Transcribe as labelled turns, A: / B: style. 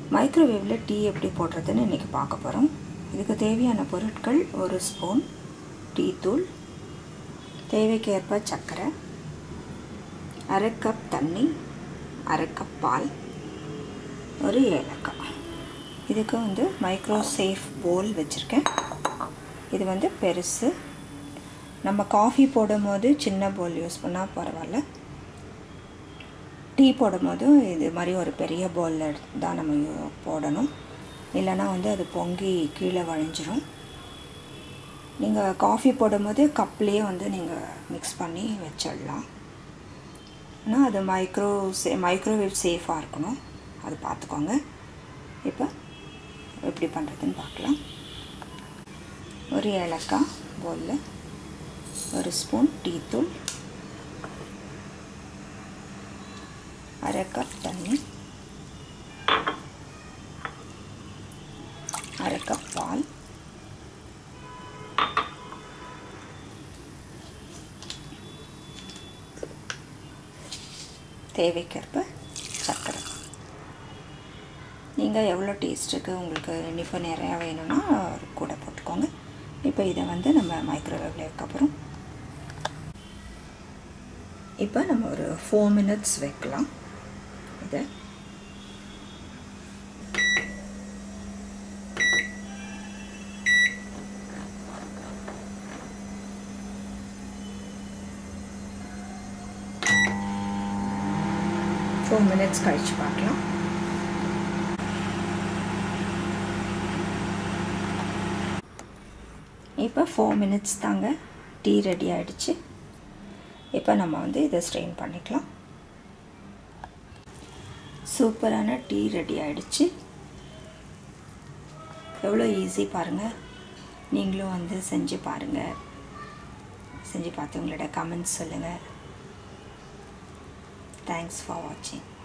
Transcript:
A: மைக்ரோவேவில் tea எப்படி போடுறதுன்னு இன்றைக்கி பார்க்க போகிறோம் இதுக்கு தேவையான பொருட்கள் ஒரு ஸ்பூன் டீ தூள் தேவைக்கேற்ப சர்க்கரை அரை கப் தண்ணி அரை கப் பால் ஒரு ஏலக்காய் இதுக்கு வந்து மைக்ரோ சேஃப் போல் வச்சுருக்கேன் இது வந்து பெருசு நம்ம காஃபி போடும்போது சின்ன போல் யூஸ் பண்ணால் பரவாயில்ல டீ போடும்போது இது மாதிரி ஒரு பெரிய பவுலில் தான் நம்ம யூ- போடணும் இல்லைன்னா வந்து அது பொங்கி கீழே வழிஞ்சிரும் நீங்கள் காஃபி போடும்போது கப்லேயே வந்து நீங்கள் மிக்ஸ் பண்ணி வச்சிடலாம் ஆனால் அது மைக்ரோ சே மைக்ரோவேவ் சேஃபாக இருக்கணும் அது பார்த்துக்கோங்க இப்போ எப்படி பண்ணுறதுன்னு பார்க்கலாம் ஒரு ஏலக்காய் பவுலில் ஒரு ஸ்பூன் டீத்தூள் அரை கப் தண்ணி அரை கப் பால் தேவைக்கேற்ப சர்க்கரை நீங்கள் எவ்வளோ டேஸ்ட்டுக்கு உங்களுக்கு இனிப்பு நிறையா வேணும்னா கூட போட்டுக்கோங்க இப்போ இதை வந்து நம்ம மைக்ரோவேவில் வைக்கப்புறம் இப்போ நம்ம ஒரு ஃபோர் மினிட்ஸ் வைக்கலாம் இதை ஃபோர் மினிட்ஸ் கழிச்சு பார்க்கலாம் இப்போ ஃபோர் மினிட்ஸ் தாங்க டீ ரெடி ஆயிடுச்சு இப்போ நம்ம வந்து இதை ஸ்ட்ரெயின் பண்ணிக்கலாம் சூப்பரான டீ ரெடி ஆயிடுச்சு எவ்வளோ ஈஸி பாருங்கள் நீங்களும் வந்து செஞ்சு பாருங்கள் செஞ்சு பார்த்து உங்களோட கமெண்ட்ஸ் சொல்லுங்கள் தேங்க்ஸ் ஃபார் வாட்சிங்